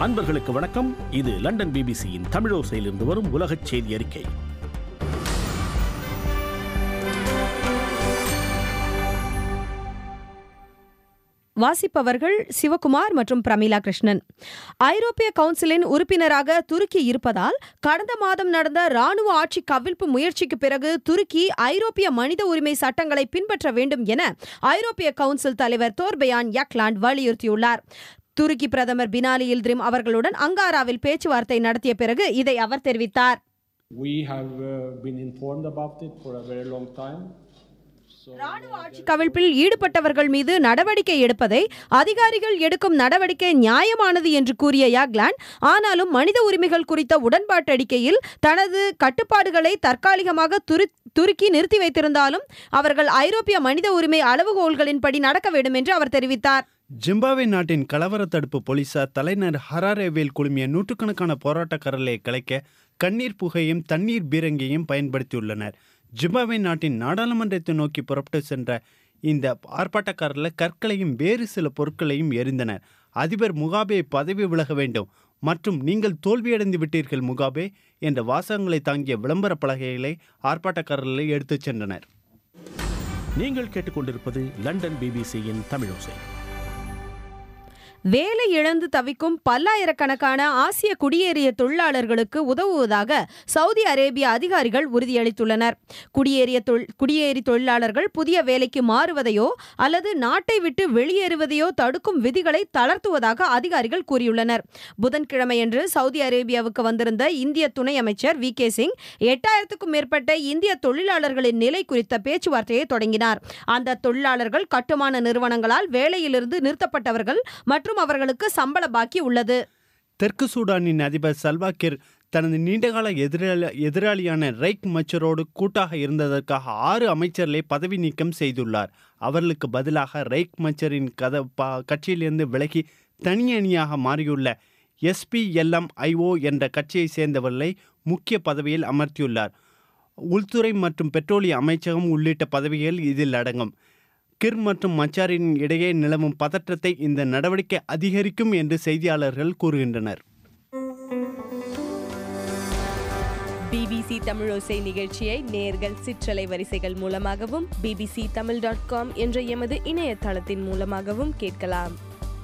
அன்பர்களுக்கு வணக்கம் இது லண்டன் பிபிசியின் தமிழோசையிலிருந்து வரும் உலகச் செய்தி அறிக்கை வாசிப்பவர்கள் சிவகுமார் மற்றும் பிரமிளா கிருஷ்ணன் ஐரோப்பிய கவுன்சிலின் உறுப்பினராக துருக்கி இருப்பதால் கடந்த மாதம் நடந்த ராணுவ ஆட்சி கவிழ்ப்பு முயற்சிக்கு பிறகு துருக்கி ஐரோப்பிய மனித உரிமை சட்டங்களை பின்பற்ற வேண்டும் என ஐரோப்பிய கவுன்சில் தலைவர் தோர்பயான் யக்லாண்ட் வலியுறுத்தியுள்ளார் துருக்கி பிரதமர் பினாலி இல்திரிம் அவர்களுடன் அங்காராவில் பேச்சுவார்த்தை நடத்திய பிறகு இதை அவர் தெரிவித்தார் We have uh, been informed about it for a very long time. So, ராணுவ ஆட்சி கவிழ்ப்பில் ஈடுபட்டவர்கள் மீது நடவடிக்கை எடுப்பதை அதிகாரிகள் எடுக்கும் நடவடிக்கை நியாயமானது என்று கூறிய யாக்லாண்ட் ஆனாலும் மனித உரிமைகள் குறித்த உடன்பாட்டடிக்கையில் தனது கட்டுப்பாடுகளை தற்காலிகமாக துரு- துருக்கி நிறுத்தி வைத்திருந்தாலும் அவர்கள் ஐரோப்பிய மனித உரிமை அளவுகோல்களின்படி நடக்க வேண்டும் என்று அவர் தெரிவித்தார் ஜிம்பாப்வே நாட்டின் கலவர தடுப்பு போலீசார் தலைநகர் ஹராரேவில் குழுமிய நூற்றுக்கணக்கான போராட்டக்காரர்களை கலைக்க கண்ணீர் புகையும் தண்ணீர் பீரங்கியையும் பயன்படுத்தியுள்ளனர் ஜிம்பாப்வே நாட்டின் நாடாளுமன்றத்தை நோக்கி புறப்பட்டு சென்ற இந்த ஆர்ப்பாட்டக்காரர்கள் கற்களையும் வேறு சில பொருட்களையும் எறிந்தனர் அதிபர் முகாபே பதவி விலக வேண்டும் மற்றும் நீங்கள் தோல்வியடைந்து விட்டீர்கள் முகாபே என்ற வாசகங்களை தாங்கிய விளம்பர பலகைகளை ஆர்ப்பாட்டக்காரர்களை எடுத்துச் சென்றனர் நீங்கள் கேட்டுக்கொண்டிருப்பது லண்டன் பிபிசியின் தமிழோசை வேலை இழந்து தவிக்கும் பல்லாயிரக்கணக்கான ஆசிய குடியேறிய தொழிலாளர்களுக்கு உதவுவதாக சவுதி அரேபிய அதிகாரிகள் உறுதியளித்துள்ளனர் குடியேறிய தொழில் குடியேறி தொழிலாளர்கள் புதிய வேலைக்கு மாறுவதையோ அல்லது நாட்டை விட்டு வெளியேறுவதையோ தடுக்கும் விதிகளை தளர்த்துவதாக அதிகாரிகள் கூறியுள்ளனர் புதன்கிழமையன்று சவுதி அரேபியாவுக்கு வந்திருந்த இந்திய துணை அமைச்சர் வி கே சிங் எட்டாயிரத்துக்கும் மேற்பட்ட இந்திய தொழிலாளர்களின் நிலை குறித்த பேச்சுவார்த்தையை தொடங்கினார் அந்த தொழிலாளர்கள் கட்டுமான நிறுவனங்களால் வேலையிலிருந்து நிறுத்தப்பட்டவர்கள் மற்றும் அவர்களுக்கு சம்பள பாக்கி உள்ளது தெற்கு சூடானின் அதிபர் சல்வாக்கிர் தனது நீண்டகால எதிராளி எதிராளியான ரைக் மச்சரோடு கூட்டாக இருந்ததற்காக ஆறு அமைச்சர்களை பதவி நீக்கம் செய்துள்ளார் அவர்களுக்கு பதிலாக ரைக் மச்சரின் கத பா கட்சியிலிருந்து விலகி தனி அணியாக மாறியுள்ள எஸ்பிஎல்எம் ஐஓ என்ற கட்சியை சேர்ந்தவர்களை முக்கிய பதவியில் அமர்த்தியுள்ளார் உள்துறை மற்றும் பெட்ரோலிய அமைச்சகம் உள்ளிட்ட பதவிகள் இதில் அடங்கும் கிர் மற்றும் மச்சாரின் இடையே நிலவும் பதற்றத்தை இந்த நடவடிக்கை அதிகரிக்கும் என்று செய்தியாளர்கள் கூறுகின்றனர் பிபிசி தமிழோசை நிகழ்ச்சியை நேர்கள் சிற்றலை வரிசைகள் மூலமாகவும் பிபிசி தமிழ் டாட் காம் என்ற எமது இணையதளத்தின் மூலமாகவும் கேட்கலாம்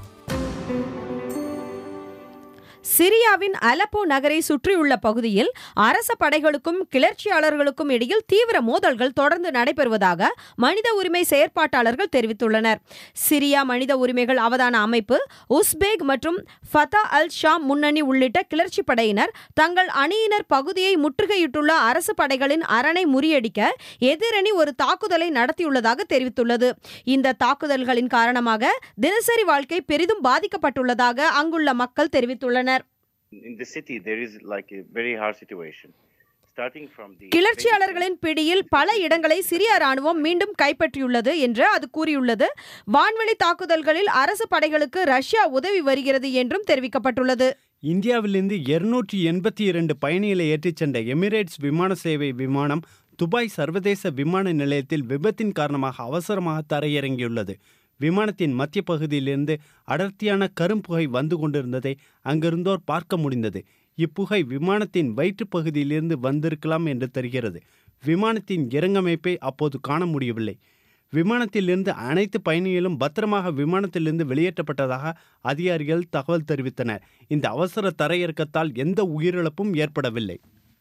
சிரியாவின் அலப்போ நகரை சுற்றியுள்ள பகுதியில் அரச படைகளுக்கும் கிளர்ச்சியாளர்களுக்கும் இடையில் தீவிர மோதல்கள் தொடர்ந்து நடைபெறுவதாக மனித உரிமை செயற்பாட்டாளர்கள் தெரிவித்துள்ளனர் சிரியா மனித உரிமைகள் அவதான அமைப்பு உஸ்பேக் மற்றும் ஃபதா அல் ஷாம் முன்னணி உள்ளிட்ட கிளர்ச்சி படையினர் தங்கள் அணியினர் பகுதியை முற்றுகையிட்டுள்ள அரசு படைகளின் அரணை முறியடிக்க எதிரணி ஒரு தாக்குதலை நடத்தியுள்ளதாக தெரிவித்துள்ளது இந்த தாக்குதல்களின் காரணமாக தினசரி வாழ்க்கை பெரிதும் பாதிக்கப்பட்டுள்ளதாக அங்குள்ள மக்கள் தெரிவித்துள்ளனர் in the city there is like a very hard situation starting from the கிளர்ச்சியாளர்களின் பிடியில் பல இடங்களை சிரிய ராணுவம் மீண்டும் கைப்பற்றியுள்ளது என்று அது கூறியுள்ளது வான்வெளி தாக்குதல்களில் அரசு படைகளுக்கு ரஷ்யா உதவி வருகிறது என்றும் தெரிவிக்கப்பட்டுள்ளது இந்தியாவிலிருந்து இருநூற்றி எண்பத்தி இரண்டு பயணிகளை ஏற்றிச் சென்ற எமிரேட்ஸ் விமான சேவை விமானம் துபாய் சர்வதேச விமான நிலையத்தில் விபத்தின் காரணமாக அவசரமாக தரையிறங்கியுள்ளது விமானத்தின் மத்திய பகுதியிலிருந்து அடர்த்தியான கரும்புகை வந்து கொண்டிருந்ததை அங்கிருந்தோர் பார்க்க முடிந்தது இப்புகை விமானத்தின் வயிற்றுப் பகுதியிலிருந்து வந்திருக்கலாம் என்று தெரிகிறது விமானத்தின் இறங்கமைப்பை அப்போது காண முடியவில்லை விமானத்திலிருந்து அனைத்து பயணிகளும் பத்திரமாக விமானத்திலிருந்து வெளியேற்றப்பட்டதாக அதிகாரிகள் தகவல் தெரிவித்தனர் இந்த அவசர தரையிறக்கத்தால் எந்த உயிரிழப்பும் ஏற்படவில்லை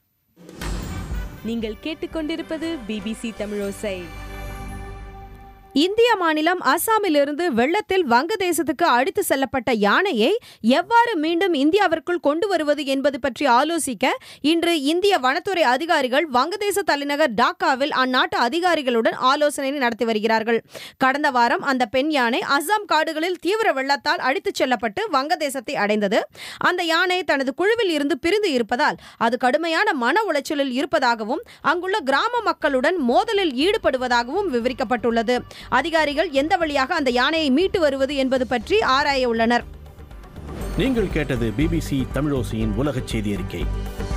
நீங்கள் கேட்டுக்கொண்டிருப்பது பிபிசி தமிழோசை இந்திய மாநிலம் அசாமிலிருந்து வெள்ளத்தில் வங்கதேசத்துக்கு அடித்து செல்லப்பட்ட யானையை எவ்வாறு மீண்டும் இந்தியாவிற்குள் கொண்டு வருவது என்பது பற்றி ஆலோசிக்க இன்று இந்திய வனத்துறை அதிகாரிகள் வங்கதேச தலைநகர் டாக்காவில் அந்நாட்டு அதிகாரிகளுடன் ஆலோசனை நடத்தி வருகிறார்கள் கடந்த வாரம் அந்த பெண் யானை அசாம் காடுகளில் தீவிர வெள்ளத்தால் அடித்துச் செல்லப்பட்டு வங்கதேசத்தை அடைந்தது அந்த யானை தனது குழுவில் இருந்து பிரிந்து இருப்பதால் அது கடுமையான மன உளைச்சலில் இருப்பதாகவும் அங்குள்ள கிராம மக்களுடன் மோதலில் ஈடுபடுவதாகவும் விவரிக்கப்பட்டுள்ளது அதிகாரிகள் எந்த வழியாக அந்த யானையை மீட்டு வருவது என்பது பற்றி ஆராய உள்ளனர் நீங்கள் கேட்டது பிபிசி தமிழோசையின் உலகச் செய்தி அறிக்கை